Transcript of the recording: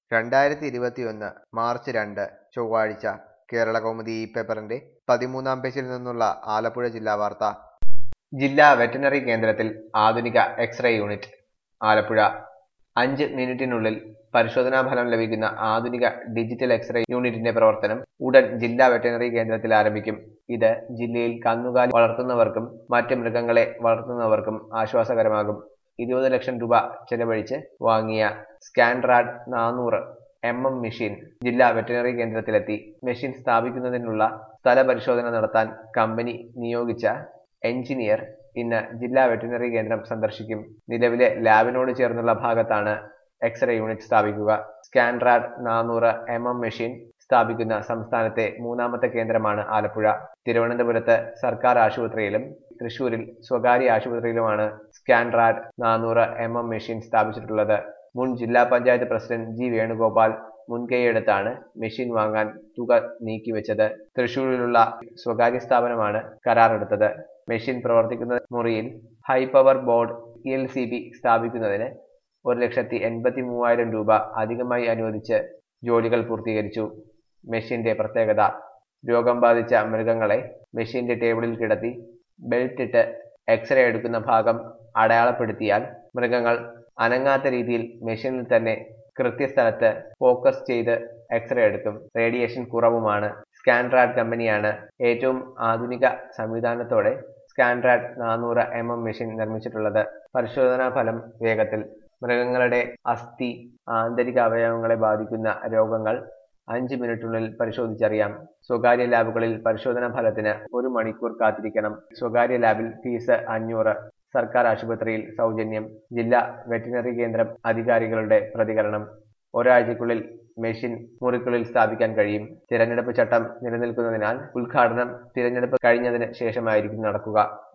രണ്ടായിരത്തി ഇരുപത്തിയൊന്ന് മാർച്ച് രണ്ട് ചൊവ്വാഴ്ച കേരളകൗമുദി ഈ പേപ്പറിന്റെ പതിമൂന്നാം പേജിൽ നിന്നുള്ള ആലപ്പുഴ ജില്ലാ വാർത്ത ജില്ലാ വെറ്റിനറി കേന്ദ്രത്തിൽ ആധുനിക എക്സ്റേ യൂണിറ്റ് ആലപ്പുഴ അഞ്ച് മിനിറ്റിനുള്ളിൽ പരിശോധനാ ഫലം ലഭിക്കുന്ന ആധുനിക ഡിജിറ്റൽ എക്സ്റേ യൂണിറ്റിന്റെ പ്രവർത്തനം ഉടൻ ജില്ലാ വെറ്റിനറി കേന്ദ്രത്തിൽ ആരംഭിക്കും ഇത് ജില്ലയിൽ കന്നുകാലി വളർത്തുന്നവർക്കും മറ്റ് മൃഗങ്ങളെ വളർത്തുന്നവർക്കും ആശ്വാസകരമാകും ഇരുപത് ലക്ഷം രൂപ ചെലവഴിച്ച് വാങ്ങിയ സ്കാൻറാഡ് നാനൂറ് എം എം മെഷീൻ ജില്ലാ വെറ്റിനറി കേന്ദ്രത്തിലെത്തി മെഷീൻ സ്ഥാപിക്കുന്നതിനുള്ള സ്ഥല പരിശോധന നടത്താൻ കമ്പനി നിയോഗിച്ച എഞ്ചിനീയർ ഇന്ന് ജില്ലാ വെറ്റിനറി കേന്ദ്രം സന്ദർശിക്കും നിലവിലെ ലാബിനോട് ചേർന്നുള്ള ഭാഗത്താണ് എക്സ്റേ യൂണിറ്റ് സ്ഥാപിക്കുക സ്കാൻറാഡ് നാനൂറ് എം എം മെഷീൻ സ്ഥാപിക്കുന്ന സംസ്ഥാനത്തെ മൂന്നാമത്തെ കേന്ദ്രമാണ് ആലപ്പുഴ തിരുവനന്തപുരത്ത് സർക്കാർ ആശുപത്രിയിലും തൃശൂരിൽ സ്വകാര്യ ആശുപത്രിയിലുമാണ് സ്കാൻറാഡ് നാനൂറ് എം എം മെഷീൻ സ്ഥാപിച്ചിട്ടുള്ളത് മുൻ ജില്ലാ പഞ്ചായത്ത് പ്രസിഡന്റ് ജി വേണുഗോപാൽ മുൻകൈയെടുത്താണ് മെഷീൻ വാങ്ങാൻ തുക നീക്കിവെച്ചത് തൃശൂരിലുള്ള സ്വകാര്യ സ്ഥാപനമാണ് കരാറെടുത്തത് മെഷീൻ പ്രവർത്തിക്കുന്ന മുറിയിൽ high power board E L C B സ്ഥാപിക്കുന്നതിന് ഒരു ലക്ഷത്തി എൺപത്തി മൂവായിരം രൂപ അധികമായി അനുവദിച്ച് ജോലികൾ പൂർത്തീകരിച്ചു മെഷീന്റെ പ്രത്യേകത രോഗം ബാധിച്ച മൃഗങ്ങളെ മെഷീന്റെ ടേബിളിൽ കിടത്തി ബെൽറ്റ് ഇട്ട് എക്സ്റേ എടുക്കുന്ന ഭാഗം അടയാളപ്പെടുത്തിയാൽ മൃഗങ്ങൾ അനങ്ങാത്ത രീതിയിൽ മെഷീനിൽ തന്നെ കൃത്യസ്ഥലത്ത് ഫോക്കസ് ചെയ്ത് എക്സ്റേ എടുക്കും റേഡിയേഷൻ കുറവുമാണ് സ്കാൻറാഡ് കമ്പനിയാണ് ഏറ്റവും ആധുനിക സംവിധാനത്തോടെ സ്കാൻറാഡ് നാനൂറ് എം എം മെഷീൻ നിർമ്മിച്ചിട്ടുള്ളത് പരിശോധനാ ഫലം വേഗത്തിൽ മൃഗങ്ങളുടെ അസ്ഥി ആന്തരിക അവയവങ്ങളെ ബാധിക്കുന്ന രോഗങ്ങൾ അഞ്ച് മിനിറ്റിനുള്ളിൽ പരിശോധിച്ചറിയാം സ്വകാര്യ ലാബുകളിൽ പരിശോധനാ ഫലത്തിന് ഒരു മണിക്കൂർ കാത്തിരിക്കണം സ്വകാര്യ ലാബിൽ ഫീസ് അഞ്ഞൂറ് സർക്കാർ ആശുപത്രിയിൽ സൗജന്യം ജില്ലാ വെറ്റിനറി കേന്ദ്രം അധികാരികളുടെ പ്രതികരണം ഒരാഴ്ചക്കുള്ളിൽ മെഷീൻ മുറിക്കുള്ളിൽ സ്ഥാപിക്കാൻ കഴിയും തിരഞ്ഞെടുപ്പ് ചട്ടം നിലനിൽക്കുന്നതിനാൽ ഉദ്ഘാടനം തിരഞ്ഞെടുപ്പ് കഴിഞ്ഞതിന് ശേഷമായിരിക്കും നടക്കുക